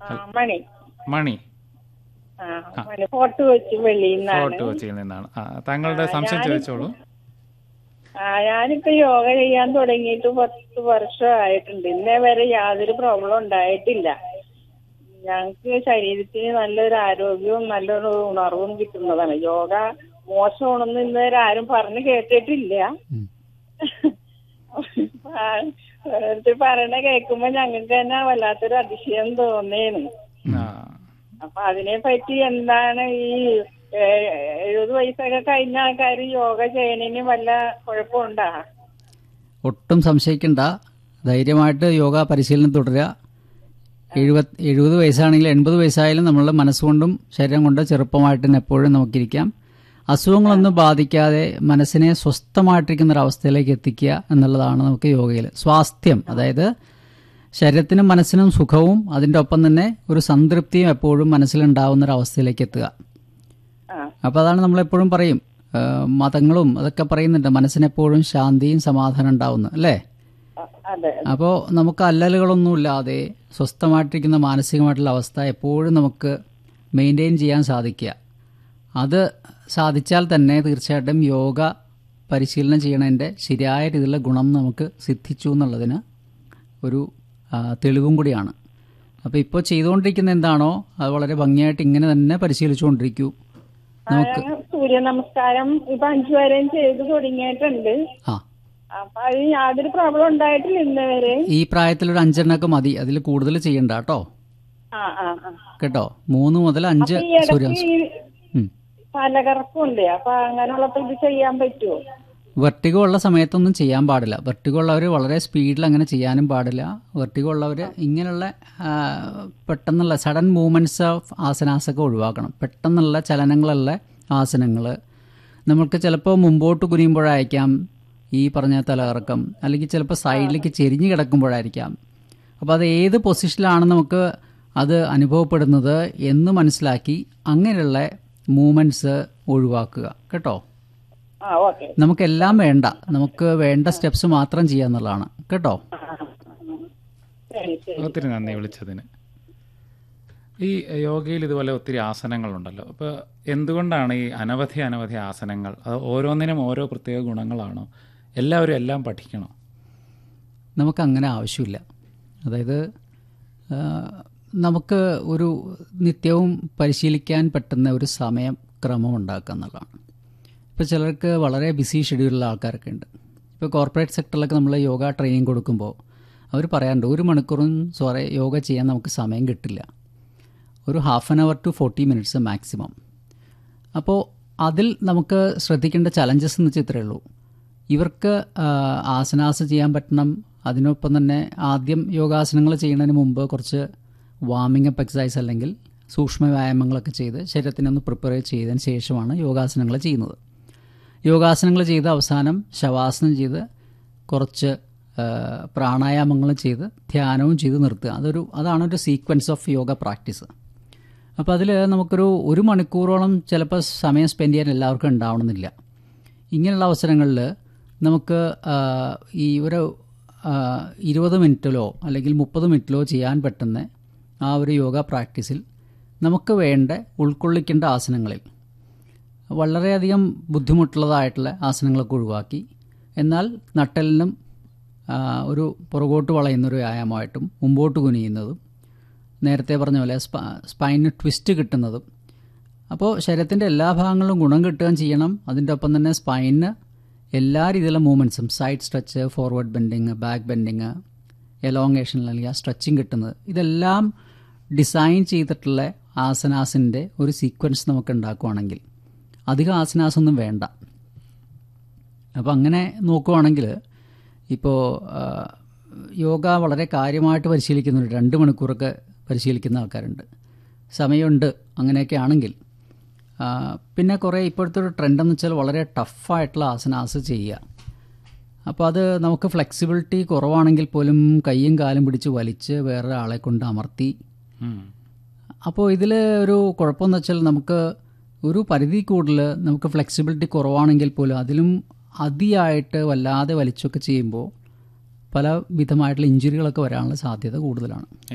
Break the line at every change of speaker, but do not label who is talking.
ആ, മണി
മണി
ആ മണി ഫോർട്ട് വെച്ച് വെളിയിൽ നിന്നാണ്
ഫോർട്ട് കൊച്ചിയിൽ നിന്നാണ് ആ താങ്കളുടെ സംശയം ചോദിച്ചോളൂ
ആ ഞാനിപ്പോ യോഗ ചെയ്യാൻ തുടങ്ങിയിട്ട് പത്ത് വർഷമായിട്ടുണ്ട് ഇന്നേ വരെ യാതൊരു പ്രോബ്ലം ഉണ്ടായിട്ടില്ല ഞങ്ങൾക്ക് ശരീരത്തിന് നല്ലൊരു ആരോഗ്യവും നല്ലൊരു ഉണർവും കിട്ടുന്നതാണ് യോഗ മോശമാണെന്ന് ഇന്നുവരെ ആരും പറഞ്ഞു കേട്ടിട്ടില്ല
ഉം.
ആ, ഓരോരുത്തർ പറയണ കേൾക്കുമ്പോ ഞങ്ങൾക്ക് തന്നെ വല്ലാത്തൊരു അതിശയം തോന്നേന്
ആ
അപ്പൊ അതിനെ പറ്റി എന്താണ് ഈ ഏ- എഴുപത് വയസ്സൊക്കെ കഴിഞ്ഞ ആൾക്കാർ യോഗ ചെയ്യണതിന് വല്ല കുഴപ്പമുണ്ടാ
ഒട്ടും സംശയിക്കണ്ട ധൈര്യമായിട്ട് യോഗ പരിശീലനം തുടരുക എഴുപത് എഴുപത് വയസ്സാണെങ്കിൽ എൺപത് വയസ്സായാലും നമ്മളുടെ മനസ്സുകൊണ്ടും ശരീരം കൊണ്ട് ചെറുപ്പമായിട്ട് തന്നെ എപ്പോഴും നമുക്കിരിക്കാം അസുഖങ്ങളൊന്നും ബാധിക്കാതെ മനസ്സിനെ സ്വസ്ഥമായിട്ടിരിക്കുന്ന ഒരു അവസ്ഥയിലേക്ക് എത്തിക്കുക എന്നുള്ളതാണ് നമുക്ക് യോഗയിൽ സ്വാസ്ഥ്യം അതായത് ശരീരത്തിനും മനസ്സിനും സുഖവും അതിൻ്റെ ഒപ്പം തന്നെ ഒരു സംതൃപ്തിയും എപ്പോഴും മനസ്സിലുണ്ടാവുന്ന ഒരു അവസ്ഥയിലേക്ക് എത്തുക
ആ
അപ്പോൾ അതാണ് നമ്മളെപ്പോഴും പറയും ആ, മതങ്ങളും അതൊക്കെ പറയുന്നുണ്ട് മനസ്സിനെപ്പോഴും ശാന്തിയും സമാധാനം ഉണ്ടാവുന്നു അല്ലേ
അ- അതെ
അപ്പോൾ നമുക്ക് അല്ലലുകളൊന്നുമില്ലാതെ സ്വസ്ഥമായിട്ടിരിക്കുന്ന മാനസികമായിട്ടുള്ള അവസ്ഥ എപ്പോഴും നമുക്ക് മെയിൻറ്റെയിൻ ചെയ്യാൻ സാധിക്കുക അത് സാധിച്ചാൽ തന്നെ തീർച്ചയായിട്ടും യോഗ പരിശീലനം ചെയ്യണതിൻ്റെ ശരിയായ രീതിയിലുള്ള ഗുണം നമുക്ക് സിദ്ധിച്ചു എന്നുള്ളതിന് ഒരു ആ, തെളിവും കൂടിയാണ് അപ്പോൾ ഇപ്പോൾ ചെയ്തുകൊണ്ടിരിക്കുന്ന എന്താണോ അത് വളരെ ഭംഗിയായിട്ട് ഇങ്ങനെ തന്നെ പരിശീലിച്ചുകൊണ്ടിരിക്കൂ നമുക്ക്
ഞാൻ സൂര്യ നമസ്കാരം ഇപ്പൊ അഞ്ചു വരെയും ചെയ്ത് തുടങ്ങിയിട്ടുണ്ട്
ആ
അപ്പൊ അത് യാതൊരു പ്രോബ്ലം ഉണ്ടായിട്ടില്ല ഇന്ന് വരെ
ഈ പ്രായത്തിലൊരു അഞ്ചെണ്ണൊക്കെ മതി അതിൽ കൂടുതൽ ചെയ്യണ്ട കേട്ടോ
ആ ആ ആ
കേട്ടോ മൂന്ന് മുതൽ അഞ്ച്
ഈ ഇടയ്ക്ക്
സൂര്യ
ഈ
ഉം.
പലകറക്കമുണ്ട് അപ്പൊ അങ്ങനെയുള്ളപ്പോ ഇത് ചെയ്യാൻ പറ്റുമോ
വെർട്ടിഗോ ഉള്ള സമയത്തൊന്നും ചെയ്യാൻ പാടില്ല വെർട്ടിഗോ ഉള്ളവർ വളരെ സ്പീഡിൽ അങ്ങനെ ചെയ്യാനും പാടില്ല വെർട്ടിഗോ ഉള്ളവർ ഇങ്ങനെയുള്ള ആ, പെട്ടെന്നുള്ള സഡൻ മൂവ്മെൻറ്റ്സ് ഓഫ് ആസനാസൊക്കെ ഒഴിവാക്കണം പെട്ടെന്നുള്ള ചലനങ്ങളുള്ള ആസനങ്ങൾ നമുക്ക് ചിലപ്പോൾ മുമ്പോട്ട് കുനിയുമ്പോഴായിരിക്കാം ഈ പറഞ്ഞ തലകറക്കം അല്ലെങ്കിൽ ചിലപ്പോൾ സൈഡിലേക്ക് ചെരിഞ്ഞ് കിടക്കുമ്പോഴായിരിക്കാം അപ്പോൾ അത് ഏത് പൊസിഷനിലാണ് നമുക്ക് അത് അനുഭവപ്പെടുന്നത് എന്ന് മനസ്സിലാക്കി അങ്ങനെയുള്ള മൂവ്മെൻറ്റ്സ് ഒഴിവാക്കുക കേട്ടോ
ആ ഓക്കെ
നമുക്കെല്ലാം വേണ്ട നമുക്ക് വേണ്ട സ്റ്റെപ്സ് മാത്രം ചെയ്യാന്നുള്ളതാണ് കേട്ടോ
ശരി ശരി
ഒത്തിരി നന്ദി വിളിച്ചതിന് ഈ യോഗയിൽ ഇതുപോലെ ഒത്തിരി ആസനങ്ങളുണ്ടല്ലോ അപ്പോൾ എന്തുകൊണ്ടാണ് ഈ അനവധി അനവധി ആസനങ്ങൾ അത് ഓരോന്നിനും ഓരോ പ്രത്യേക ഗുണങ്ങളാണോ എല്ലാവരും എല്ലാം പഠിക്കണോ
നമുക്ക് അങ്ങനെ ആവശ്യമില്ല അതായത് ആ, നമുക്ക് ഒരു നിത്യവും പരിശീലിക്കാൻ പറ്റുന്ന ഒരു സമയം ക്രമം ഉണ്ടാക്കുക എന്നുള്ളതാണ് ഇപ്പോൾ ചിലർക്ക് വളരെ ബിസി ഷെഡ്യൂളുള്ള ആൾക്കാരൊക്കെ ഉണ്ട് ഇപ്പോൾ കോർപ്പറേറ്റ് സെക്ടറിലൊക്കെ നമ്മൾ യോഗ ട്രെയിനിങ് കൊടുക്കുമ്പോൾ അവർ പറയാറുണ്ട് ഒരു മണിക്കൂറും സോറി യോഗ ചെയ്യാൻ നമുക്ക് സമയം കിട്ടില്ല ഒരു half an hour to forty minutes maximum അപ്പോൾ അതിൽ നമുക്ക് ശ്രദ്ധിക്കേണ്ട ചലഞ്ചസ് എന്ന് വെച്ചാൽ ഇത്രയേ ഉള്ളൂ ഇവർക്ക് ആ, ആസനാസ് ചെയ്യാൻ പറ്റണം അതിനൊപ്പം തന്നെ ആദ്യം യോഗാസനങ്ങൾ ചെയ്യുന്നതിന് മുമ്പ് കുറച്ച് വാമിംഗ് അപ്പ് എക്സസൈസ് അല്ലെങ്കിൽ സൂക്ഷ്മ വ്യായാമങ്ങളൊക്കെ ചെയ്ത് ശരീരത്തിനെ ഒന്ന് പ്രിപ്പയർ ചെയ്തതിന് ശേഷമാണ് യോഗാസനങ്ങൾ ചെയ്യുന്നത് യോഗാസനങ്ങൾ ചെയ്ത് അവസാനം ശവാസനം ചെയ്ത് കുറച്ച് ആ, പ്രാണായാമങ്ങൾ ചെയ്ത് ധ്യാനവും ചെയ്ത് നിർത്തുക അതൊരു അതാണ് ഒരു സീക്വൻസ് ഓഫ് യോഗ പ്രാക്ടീസ് അപ്പോൾ അതിൽ നമുക്കൊരു ഒരു മണിക്കൂറോളം ചിലപ്പോൾ സമയം സ്പെൻഡ് ചെയ്യാൻ എല്ലാവർക്കും ഉണ്ടാവണമെന്നില്ല ഇങ്ങനെയുള്ള അവസരങ്ങളിൽ നമുക്ക് ആ, ഈ ഒരു ആ, ഇരുപത് മിനിറ്റിലോ അല്ലെങ്കിൽ മുപ്പത് മിനിറ്റിലോ ചെയ്യാൻ പറ്റുന്ന ആ ഒരു യോഗ പ്രാക്ടീസിൽ നമുക്ക് വേണ്ട ഉൾക്കൊള്ളിക്കേണ്ട ആസനങ്ങളിൽ വളരെയധികം ബുദ്ധിമുട്ടുള്ളതായിട്ടുള്ള ആസനങ്ങളൊക്കെ ഒഴിവാക്കി എന്നാൽ നട്ടലിനും ആ, ഒരു പുറകോട്ട് വളയുന്നൊരു വ്യായാമമായിട്ടും മുമ്പോട്ട് കുനിയുന്നതും നേരത്തെ പറഞ്ഞ പോലെ സ്പ സ്പൈനിന് ട്വിസ്റ്റ് കിട്ടുന്നതും അപ്പോൾ ശരീരത്തിൻ്റെ എല്ലാ ഭാഗങ്ങളിലും ഗുണം കിട്ടുകയും ചെയ്യണം അതിൻ്റെ ഒപ്പം തന്നെ സ്പൈനിന് എല്ലാ രീതിയിലുള്ള മൂവ്മെൻറ്റ്സും side stretch forward bending back bending elongation അല്ലെങ്കിൽ ആ സ്ട്രെച്ചിങ് കിട്ടുന്നത് ഇതെല്ലാം ഡിസൈൻ ചെയ്തിട്ടുള്ള ആസനാസിൻ്റെ ഒരു സീക്വൻസ് നമുക്ക് ഉണ്ടാക്കുവാണെങ്കിൽ അധികം ആസനാസൊന്നും വേണ്ട അപ്പോൾ അങ്ങനെ നോക്കുവാണെങ്കിൽ ഇപ്പോൾ യോഗ വളരെ കാര്യമായിട്ട് പരിശീലിക്കുന്നുണ്ട് രണ്ട് മണിക്കൂറൊക്കെ പരിശീലിക്കുന്ന ആൾക്കാരുണ്ട് സമയമുണ്ട് അങ്ങനെയൊക്കെ ആണെങ്കിൽ ആ, പിന്നെ കുറേ ഇപ്പോഴത്തെ ഒരു ട്രെൻഡെന്ന് വെച്ചാൽ വളരെ ടഫായിട്ടുള്ള ആസനാസ് ചെയ്യുക അപ്പോൾ അത് നമുക്ക് ഫ്ലെക്സിബിലിറ്റി കുറവാണെങ്കിൽ പോലും കൈയും കാലും പിടിച്ച് വലിച്ച് വേറെ ആളെ കൊണ്ട് അമർത്തി
ഉം.
അപ്പോൾ ഇതിൽ ഒരു കുഴപ്പമെന്ന് വെച്ചാൽ നമുക്ക് ഒരു പരിധി കൂടുതൽ നമുക്ക് ഫ്ലെക്സിബിലിറ്റി കുറവാണെങ്കിൽ പോലും അതിലും അതിയായിട്ട് വല്ലാതെ വലിച്ചൊക്കെ ചെയ്യുമ്പോൾ പല വിധമായിട്ടുള്ള ഇഞ്ചുറികളൊക്കെ വരാനുള്ള സാധ്യത കൂടുതലാണ്